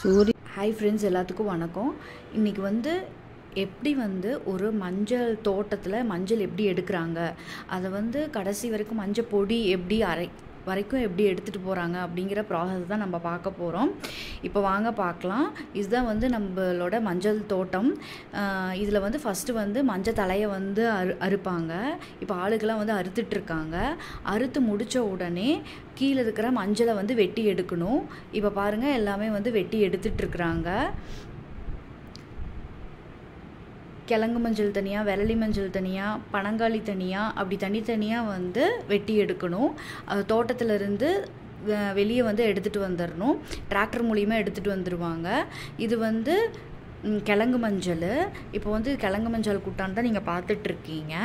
சூரிய hi friends எல்லாத்துக்கும் வணக்கம் இன்றைக்கி வந்து எப்படி வந்து ஒரு மஞ்சள் தோட்டத்தில் மஞ்சள் எப்படி எடுக்கிறாங்க அதை வந்து கடைசி வரைக்கும் மஞ்சள் பொடி எப்படி அரை வரைக்கும் எப்படி எடுத்துகிட்டு போகிறாங்க அப்படிங்கிற ப்ராசஸ் தான் நம்ம பார்க்க போகிறோம் இப்போ வாங்க பார்க்கலாம் இதுதான் வந்து நம்மளோட மஞ்சள் தோட்டம் இதில் வந்து ஃபஸ்ட்டு வந்து மஞ்சள் தலையை வந்து அறு அறுப்பாங்க இப்போ ஆளுக்கெல்லாம் வந்து அறுத்துட்டு இருக்காங்க அறுத்து முடித்த உடனே கீழே இருக்கிற மஞ்சளை வந்து வெட்டி எடுக்கணும் இப்போ பாருங்கள் எல்லாமே வந்து வெட்டி எடுத்துட்ருக்குறாங்க கிழங்கு மஞ்சள் தனியாக விரலி மஞ்சள் தனியாக பனங்காளி தனியாக அப்படி தனித்தனியாக வந்து வெட்டி எடுக்கணும் அது தோட்டத்திலிருந்து வெளியே வந்து எடுத்துகிட்டு வந்துடணும் டிராக்டர் மூலியமாக எடுத்துகிட்டு வந்துடுவாங்க இது வந்து ம், கிழங்கு மஞ்சள் இப்போ வந்து கிழங்கு மஞ்சள் கூட்டான் தான் நீங்கள் பார்த்துட்ருக்கீங்க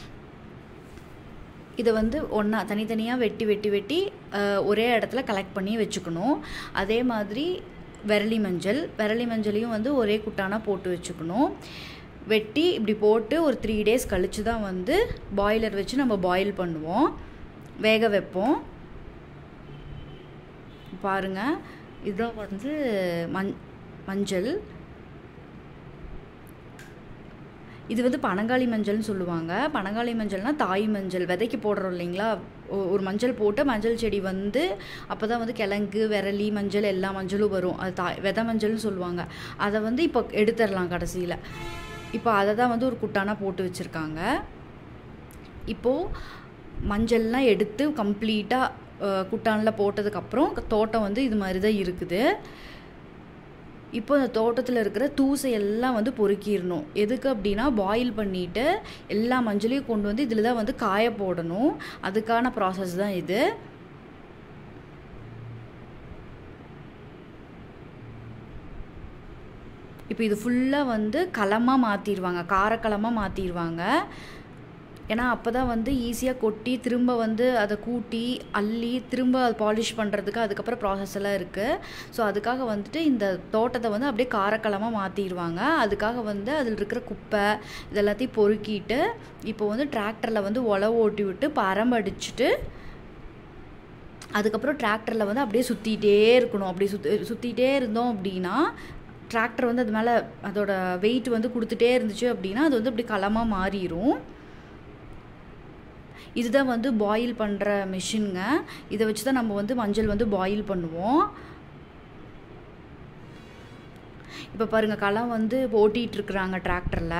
இதை வந்து ஒன்றா தனித்தனியாக வெட்டி வெட்டி வெட்டி அஹ், ஒரே இடத்துல கலெக்ட் பண்ணி வச்சுக்கணும் அதே மாதிரி விரலி மஞ்சள் விரலி மஞ்சளையும் வந்து ஒரே குட்டானா போட்டு வச்சுக்கணும் வெட்டி இப்படி போட்டு ஒரு த்ரீ டேஸ் கழித்து தான் வந்து பாய்லர் வச்சு நம்ம பாயில் பண்ணுவோம் வேக வைப்போம் பாருங்கள் இதுதான் வந்து மஞ் மஞ்சள் இது வந்து பனங்காளி மஞ்சள்னு சொல்லுவாங்க பனங்காளி மஞ்சள்னால் தாய் மஞ்சள் விதைக்கு போடுறோம் இல்லைங்களா ஒ- ஒரு மஞ்சள் போட்டு மஞ்சள் செடி வந்து அப்போ தான் வந்து கிழங்கு விரலி மஞ்சள் எல்லா மஞ்சளும் வரும் அது தாய் விதை மஞ்சள்னு சொல்லுவாங்க அதை வந்து இப்போ எடுத்துடலாம் கடைசியில் இப்போ அதை தான் வந்து ஒரு குட்டானா போட்டு வச்சுருக்காங்க இப்போது மஞ்சள்லாம் எடுத்து கம்ப்ளீட்டாக குட்டானில் போட்டதுக்கப்புறம் தோட்டம் வந்து இது மாதிரி தான் இருக்குது இப்போ அந்த தோட்டத்தில் இருக்கிற தூசை எல்லாம் வந்து பொறுக்கிடணும் எதுக்கு அப்படின்னா பாயில் பண்ணிவிட்டு எல்லா மஞ்சளையும் கொண்டு வந்து இதில் தான் வந்து காய போடணும் அதுக்கான ப்ராசஸ் தான் இது இப்போ இது ஃபுல்லாக வந்து களமாக மாற்றிடுவாங்க காரக்களமாக மாற்றிடுவாங்க ஏன்னா அப்போ தான் வந்து ஈஸியாக கொட்டி திரும்ப வந்து அதை கூட்டி அள்ளி திரும்ப அதை பாலிஷ் பண்ணுறதுக்கு அதுக்கப்புறம் ப்ராசஸ் எல்லாம் இருக்குது ஸோ அதுக்காக வந்துட்டு இந்த தோட்டத்தை வந்து அப்படியே காரக்களமாக மாற்றிடுவாங்க அதுக்காக வந்து அதில் இருக்கிற குப்பை இது எல்லாத்தையும் பொறுக்கிட்டு இப்போ வந்து டிராக்டரில் வந்து உழவு ஓட்டி விட்டு பரம்படிச்சிட்டு அதுக்கப்புறம் டிராக்டரில் வந்து அப்படியே சுற்றிட்டே இருக்கணும் அப்படி சுற்றி சுற்றிட்டே இருந்தோம் அப்படின்னா டிராக்டர் வந்து அது மேலே அதோட வெயிட் வந்து கொடுத்துட்டே இருந்துச்சு அப்படின்னா அது வந்து அப்படி களமாக மாறிடும் இதுதான் வந்து பாயில் பண்ணுற மிஷினுங்க இதை வச்சு தான் நம்ம வந்து மஞ்சள் வந்து பாயில் பண்ணுவோம் இப்போ பாருங்கள் களம் வந்து ஓட்டிகிட்டு இருக்கிறாங்க டிராக்டரில்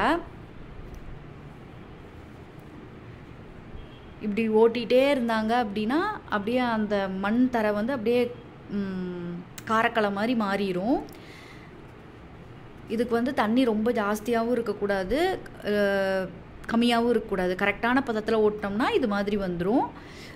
இப்படி ஓட்டிகிட்டே இருந்தாங்க அப்படின்னா அப்படியே அந்த மண் தரை வந்து அப்படியே ம், காரக்களை மாதிரி மாறிடும் இதுக்கு வந்து தண்ணி ரொம்ப ஜாஸ்தியாகவும் இருக்கக்கூடாது அஹ், கம்மியாகவும் இருக்கக்கூடாது கரெக்டான பதத்தில் ஓட்டினோம்னா இது மாதிரி வந்துடும்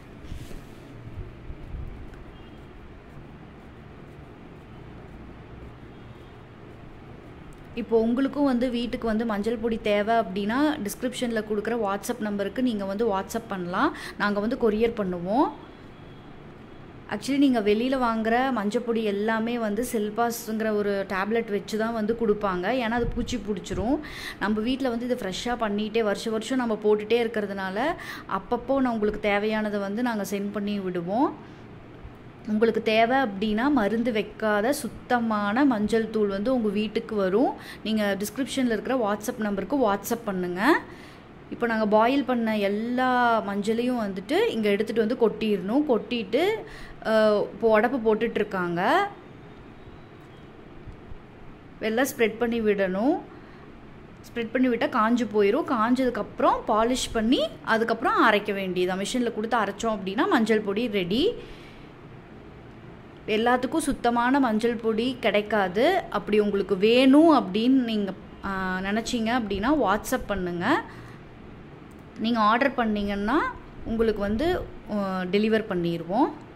இப்போ உங்களுக்கும் வந்து வீட்டுக்கு வந்து மஞ்சள் பொடி தேவை அப்படின்னா டிஸ்கிரிப்ஷனில் கொடுக்குற வாட்ஸ்அப் நம்பருக்கு நீங்கள் வந்து வாட்ஸ்அப் பண்ணலாம் நாங்கள் வந்து கொரியர் பண்ணுவோம் ஆக்சுவலி நீங்கள் வெளியில் வாங்குற மஞ்சப்பொடி எல்லாமே வந்து செல்பாஸ்ங்கிற ஒரு டேப்லெட் வச்சு தான் வந்து கொடுப்பாங்க ஏன்னா அது பூச்சி பிடிச்சிரும் நம்ம வீட்டில் வந்து இதை ஃப்ரெஷ்ஷாக பண்ணிகிட்டே வருஷம் வருஷம் நம்ம போட்டுகிட்டே இருக்கிறதுனால அப்பப்போ நான் உங்களுக்கு தேவையானதை வந்து நாங்கள் சென்ட் பண்ணி விடுவோம் உங்களுக்கு தேவை அப்படின்னா மருந்து வைக்காத சுத்தமான மஞ்சள் தூள் வந்து உங்கள் வீட்டுக்கு வரும் நீங்கள் டிஸ்கிரிப்ஷனில் இருக்கிற வாட்ஸ்அப் நம்பருக்கு வாட்ஸ்அப் பண்ணுங்கள் இப்போ நாங்கள் பாயில் பண்ண எல்லா மஞ்சளையும் வந்துட்டு இங்கே எடுத்துகிட்டு வந்து கொட்டிடணும் கொட்டிட்டு அஹ், இப்போ உடப்பு போட்டுட்ருக்காங்க எல்லாம் ஸ்ப்ரெட் பண்ணி விடணும் ஸ்ப்ரெட் பண்ணி விட்டால் காஞ்சு போயிடும் காஞ்சதுக்கப்புறம் பாலிஷ் பண்ணி அதுக்கப்புறம் அரைக்க வேண்டியது மிஷினில் கொடுத்து அரைச்சோம் அப்படின்னா மஞ்சள் பொடி ரெடி எல்லாத்துக்கும் சுத்தமான மஞ்சள் பொடி கிடைக்காது அப்படி உங்களுக்கு வேணும் அப்படின்னு நீங்கள் நினச்சிங்க அப்படின்னா வாட்ஸ்அப் பண்ணுங்கள் நீங்கள் ஆர்டர் பண்ணிங்கன்னா உங்களுக்கு வந்து டெலிவர் பண்ணிடுவோம்